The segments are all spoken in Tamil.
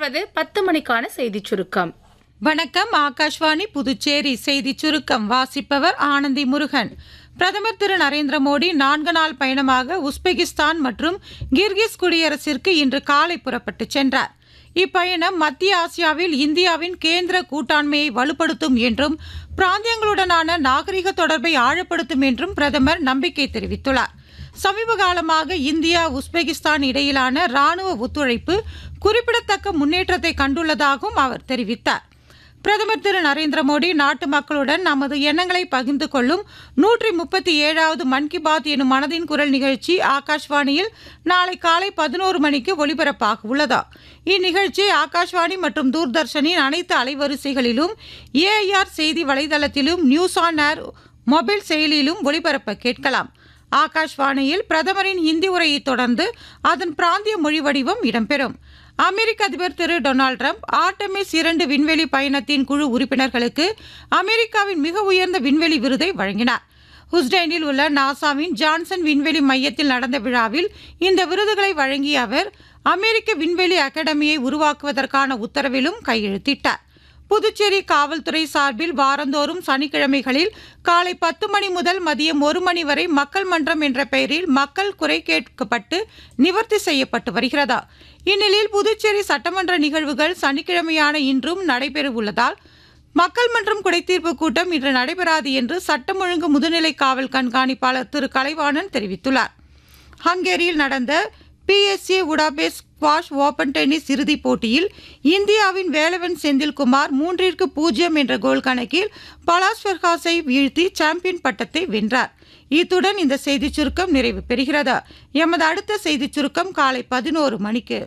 தொடர்வது பத்து மணிக்கான செய்திச் சுருக்கம் வணக்கம் ஆகாஷ்வாணி புதுச்சேரி செய்தி சுருக்கம் வாசிப்பவர் ஆனந்தி முருகன் பிரதமர் திரு நரேந்திர மோடி நான்கு நாள் பயணமாக உஸ்பெகிஸ்தான் மற்றும் கிர்கிஸ் குடியரசிற்கு இன்று காலை புறப்பட்டுச் சென்றார் இப்பயணம் மத்திய ஆசியாவில் இந்தியாவின் கேந்திர கூட்டாண்மையை வலுப்படுத்தும் என்றும் பிராந்தியங்களுடனான நாகரிக தொடர்பை ஆழப்படுத்தும் என்றும் பிரதமர் நம்பிக்கை தெரிவித்துள்ளார் சமீப காலமாக இந்தியா உஸ்பெகிஸ்தான் இடையிலான ராணுவ ஒத்துழைப்பு குறிப்பிடத்தக்க முன்னேற்றத்தை கண்டுள்ளதாகவும் அவர் தெரிவித்தார் பிரதமர் திரு நரேந்திர மோடி நாட்டு மக்களுடன் நமது எண்ணங்களை பகிர்ந்து கொள்ளும் நூற்றி முப்பத்தி ஏழாவது மன் கி பாத் எனும் மனதின் குரல் நிகழ்ச்சி ஆகாஷ்வாணியில் நாளை காலை பதினோரு மணிக்கு ஒலிபரப்பாக உள்ளதா இந்நிகழ்ச்சி ஆகாஷ்வாணி மற்றும் தூர்தர்ஷனின் அனைத்து அலைவரிசைகளிலும் ஏஐஆர் செய்தி வலைதளத்திலும் நியூஸ் ஆன் ஏர் மொபைல் செயலியிலும் ஒளிபரப்ப கேட்கலாம் ஆகாஷ்வாணியில் பிரதமரின் ஹிந்தி உரையைத் தொடர்ந்து அதன் பிராந்திய மொழி வடிவம் இடம்பெறும் அமெரிக்க அதிபர் திரு டொனால்ட் ட்ரம்ப் ஆர்டமிஸ் இரண்டு விண்வெளி பயணத்தின் குழு உறுப்பினர்களுக்கு அமெரிக்காவின் மிக உயர்ந்த விண்வெளி விருதை வழங்கினார் ஹுஸ்டைனில் உள்ள நாசாவின் ஜான்சன் விண்வெளி மையத்தில் நடந்த விழாவில் இந்த விருதுகளை வழங்கிய அவர் அமெரிக்க விண்வெளி அகாடமியை உருவாக்குவதற்கான உத்தரவிலும் கையெழுத்திட்டார் புதுச்சேரி காவல்துறை சார்பில் வாரந்தோறும் சனிக்கிழமைகளில் காலை பத்து மணி முதல் மதியம் ஒரு மணி வரை மக்கள் மன்றம் என்ற பெயரில் மக்கள் குறை கேட்கப்பட்டு நிவர்த்தி செய்யப்பட்டு வருகிறதா இந்நிலையில் புதுச்சேரி சட்டமன்ற நிகழ்வுகள் சனிக்கிழமையான இன்றும் நடைபெறவுள்ளதால் மக்கள் மன்றம் குடைத்தீர்ப்பு கூட்டம் இன்று நடைபெறாது என்று சட்டம் ஒழுங்கு முதுநிலை காவல் கண்காணிப்பாளர் திரு கலைவாணன் தெரிவித்துள்ளார் ஹங்கேரியில் நடந்த PSA Budapest squash open tennis இறுதிப் போட்டியில் இந்தியாவின் வேலவன் செந்தில்குமார் மூன்றிற்கு பூஜ்ஜியம் என்ற கோல் கணக்கில் பலாஸ் ஃபெர்காஸை வீழ்த்தி சாம்பியன் பட்டத்தை வென்றார் இத்துடன் இந்த செய்திச் சுருக்கம் நிறைவு பெறுகிறது எமது அடுத்த செய்திச் சுருக்கம் காலை பதினோரு மணிக்கு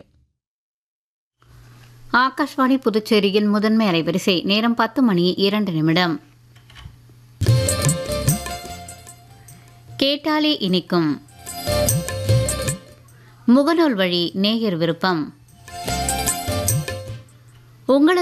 ஆகாஷ்வாணி புதுச்சேரியின் முதன்மை அலைவரிசை நேரம் பத்து மணி இரண்டு நிமிடம் கேட்டாலே இனிக்கும் முகநூல் வழி நேயர் விருப்பம் உங்களது